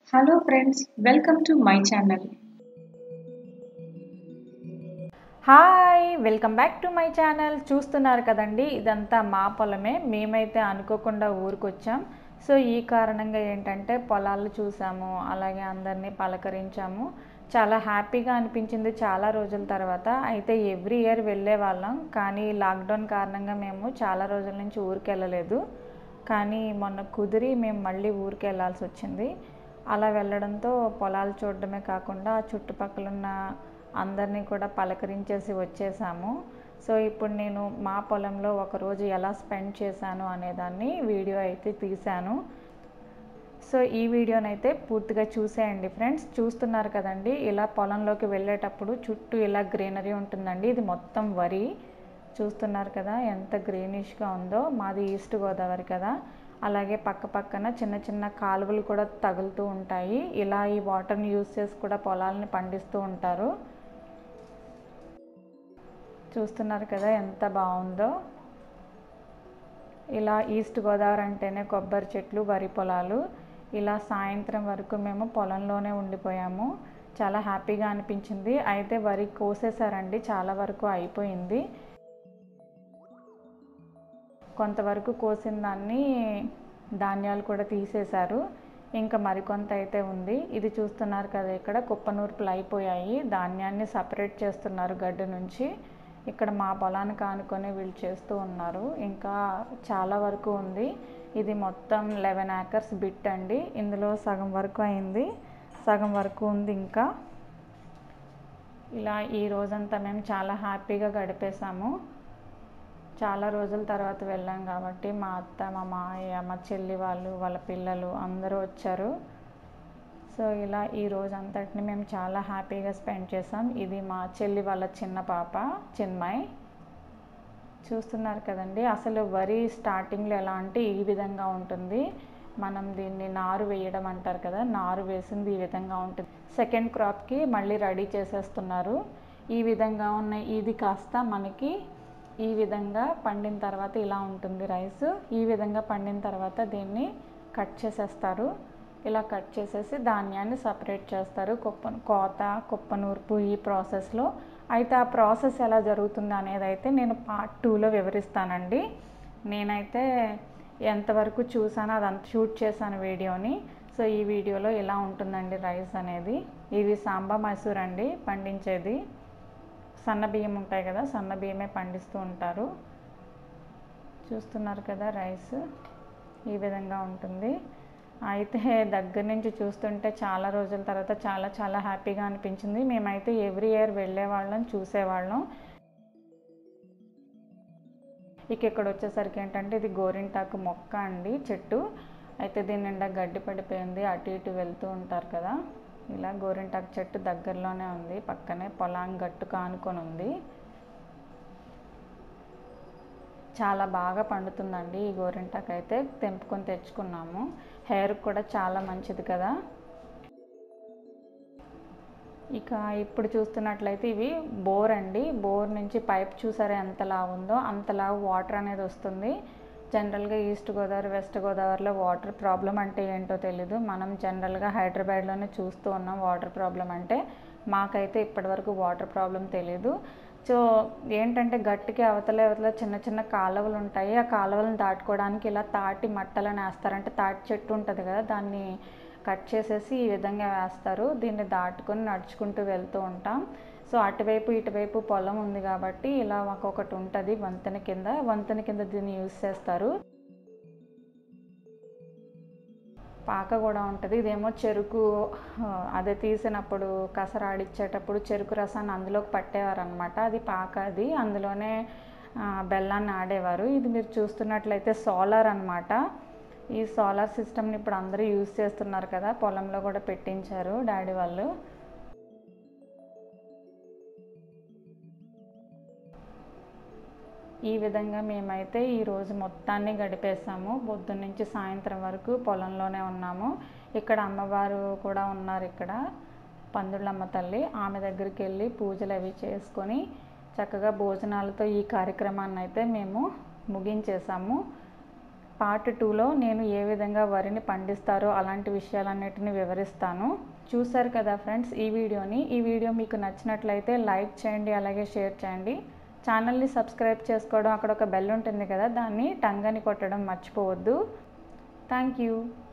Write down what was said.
Hello friends, welcome to my channel. Hi welcome back to my channel చూస్తున్నారు కదండి ఇదంతా మా పొలమే మేమైతే అనుకోకుండా ఊరికొచ్చాం సో ఈ కారణంగా ఏంటంటే పొలాలు చూసాము అలాగే అందరినీ పలకరించాము చాలా హ్యాపీగా అనిపించింది చాలా రోజుల తర్వాత అయితే ఎవ్రీ ఇయర్ వెళ్ళే వాళ్ళం కానీ లాక్డౌన్ కారణంగా మేము చాలా రోజుల నుంచి ఊరికి వెళ్ళలేదు కానీ మొన్న కుదిరి మేము మళ్ళీ ఊరికి వెళ్ళాల్సి వచ్చింది అలా వెళ్ళడంతో పొలాలు చూడడమే కాకుండా ఆ చుట్టుపక్కల ఉన్న అందరినీ కూడా పలకరించేసి వచ్చేసాము సో ఇప్పుడు నేను మా పొలంలో ఒకరోజు ఎలా స్పెండ్ చేశాను అనేదాన్ని వీడియో అయితే తీశాను సో ఈ వీడియోనైతే పూర్తిగా చూసేయండి ఫ్రెండ్స్ చూస్తున్నారు కదండి ఇలా పొలంలోకి వెళ్ళేటప్పుడు చుట్టూ ఇలా గ్రీనరీ ఉంటుందండి ఇది మొత్తం వరి చూస్తున్నారు కదా ఎంత గ్రీనిష్గా ఉందో మాది ఈస్ట్ గోదావరి కదా అలాగే పక్క పక్కన చిన్న చిన్న కాలువలు కూడా తగులుతూ ఉంటాయి ఇలా ఈ వాటర్ని యూస్ చేసి కూడా పొలాలని పండిస్తూ ఉంటారు చూస్తున్నారు కదా ఎంత బాగుందో ఇలా ఈస్ట్ గోదావరి అంటేనే కొబ్బరి చెట్లు వరి పొలాలు ఇలా సాయంత్రం వరకు మేము పొలంలోనే ఉండిపోయాము చాలా హ్యాపీగా అనిపించింది అయితే వరి కోసేసారండి చాలా వరకు అయిపోయింది కొంతవరకు కోసిన దాన్ని ధాన్యాలు కూడా తీసేశారు ఇంకా మరికొంత అయితే ఉంది ఇది చూస్తున్నారు కదా ఇక్కడ కుప్పనూర్పులు అయిపోయాయి ధాన్యాన్ని సపరేట్ చేస్తున్నారు గడ్డి నుంచి ఇక్కడ మా పొలానికి ఆనుకొని వీళ్ళు చేస్తూ ఉన్నారు ఇంకా చాలా వరకు ఉంది ఇది మొత్తం లెవెన్ ఏకర్స్ బిట్ అండి ఇందులో సగం వరకు అయింది సగం వరకు ఉంది ఇంకా ఇలా ఈ రోజంతా మేము చాలా హ్యాపీగా గడిపేశాము చాలా రోజుల తర్వాత వెళ్ళాం కాబట్టి మా అత్త మా మాయ మా చెల్లి వాళ్ళు వాళ్ళ పిల్లలు అందరూ వచ్చారు సో ఇలా ఈ రోజు అంతటిని మేము చాలా హ్యాపీగా స్పెండ్ చేసాం ఇది మా చెల్లి వాళ్ళ చిన్న పాప చిన్మయ్ చూస్తున్నారు కదండి అసలు వరి స్టార్టింగ్లో ఎలా అంటే ఈ విధంగా ఉంటుంది మనం దీన్ని నారు వేయడం అంటారు కదా నారు వేసింది ఈ విధంగా ఉంటుంది సెకండ్ క్రాప్కి మళ్ళీ రెడీ చేసేస్తున్నారు ఈ విధంగా ఉన్న ఇది కాస్త మనకి ఈ విధంగా పండిన తర్వాత ఇలా ఉంటుంది రైస్ ఈ విధంగా పండిన తర్వాత దీన్ని కట్ చేసేస్తారు ఇలా కట్ చేసేసి ధాన్యాన్ని సపరేట్ చేస్తారు కుప్ప కోత కుప్పనూర్పు ఈ ప్రాసెస్లో అయితే ఆ ప్రాసెస్ ఎలా జరుగుతుంది అనేది అయితే నేను పార్ట్ టూలో వివరిస్తానండి నేనైతే ఎంతవరకు చూసానో అదంతా షూట్ చేశాను వీడియోని సో ఈ వీడియోలో ఇలా ఉంటుందండి రైస్ అనేది ఇవి సాంబా మైసూర్ అండి పండించేది సన్న బియ్యం ఉంటాయి కదా సన్న బియ్యమే పండిస్తూ ఉంటారు చూస్తున్నారు కదా రైస్ ఈ విధంగా ఉంటుంది అయితే దగ్గర నుంచి చూస్తుంటే చాలా రోజుల తర్వాత చాలా చాలా హ్యాపీగా అనిపించింది మేమైతే ఎవ్రీ ఇయర్ వెళ్ళేవాళ్ళం చూసేవాళ్ళం ఇక ఇక్కడ వచ్చేసరికి ఏంటంటే ఇది గోరింటాకు మొక్క అండి చెట్టు అయితే దీని నిండా గడ్డి పడిపోయింది అటు ఇటు వెళ్తూ ఉంటారు కదా ఇలా గోరింటాకు చెట్టు దగ్గరలోనే ఉంది పక్కనే పొలాం గట్టు కానుకొని ఉంది చాలా బాగా పండుతుందండి ఈ గోరింటాకు అయితే తెంపుకొని తెచ్చుకున్నాము హెయిర్ కూడా చాలా మంచిది కదా ఇక ఇప్పుడు చూస్తున్నట్లయితే ఇవి బోర్ అండి బోర్ నుంచి పైప్ చూసారా ఎంతలా ఉందో అంతలా వాటర్ అనేది వస్తుంది జనరల్గా ఈస్ట్ గోదావరి వెస్ట్ గోదావరిలో వాటర్ ప్రాబ్లం అంటే ఏంటో తెలీదు మనం జనరల్గా హైదరాబాద్లోనే చూస్తూ ఉన్నాం వాటర్ ప్రాబ్లం అంటే మాకైతే ఇప్పటివరకు వాటర్ ప్రాబ్లం తెలీదు సో ఏంటంటే గట్టికి అవతల అవతల చిన్న చిన్న కాలువలు ఉంటాయి ఆ కాలువలను దాటుకోవడానికి ఇలా తాటి మట్టలను వేస్తారంటే తాటి చెట్టు ఉంటుంది కదా దాన్ని కట్ చేసేసి ఈ విధంగా వేస్తారు దీన్ని దాటుకొని నడుచుకుంటూ వెళ్తూ ఉంటాం సో అటువైపు ఇటువైపు పొలం ఉంది కాబట్టి ఇలా మాకు ఒకటి ఉంటుంది వంతెన కింద వంతెన కింద దీన్ని యూజ్ చేస్తారు పాక కూడా ఉంటుంది ఇదేమో చెరుకు అదే తీసినప్పుడు కసరాడిచ్చేటప్పుడు చెరుకు రసాన్ని అందులోకి పట్టేవారు అనమాట అది పాక అది అందులోనే బెల్లాన్ని ఆడేవారు ఇది మీరు చూస్తున్నట్లయితే సోలార్ అనమాట ఈ సోలార్ సిస్టమ్ని ఇప్పుడు అందరూ యూజ్ చేస్తున్నారు కదా పొలంలో కూడా పెట్టించారు డాడీ వాళ్ళు ఈ విధంగా మేమైతే ఈరోజు మొత్తాన్ని గడిపేసాము పొద్దున్న నుంచి సాయంత్రం వరకు పొలంలోనే ఉన్నాము ఇక్కడ అమ్మవారు కూడా ఉన్నారు ఇక్కడ పందుళ్ళమ్మ తల్లి ఆమె దగ్గరికి వెళ్ళి పూజలు అవి చేసుకొని చక్కగా భోజనాలతో ఈ కార్యక్రమాన్ని అయితే మేము ముగించేసాము పార్ట్ టూలో నేను ఏ విధంగా వరిని పండిస్తారో అలాంటి విషయాలన్నిటిని వివరిస్తాను చూసారు కదా ఫ్రెండ్స్ ఈ వీడియోని ఈ వీడియో మీకు నచ్చినట్లయితే లైక్ చేయండి అలాగే షేర్ చేయండి ఛానల్ని సబ్స్క్రైబ్ చేసుకోవడం అక్కడ ఒక బెల్ ఉంటుంది కదా దాన్ని టంగ్ అని కొట్టడం మర్చిపోవద్దు థ్యాంక్ యూ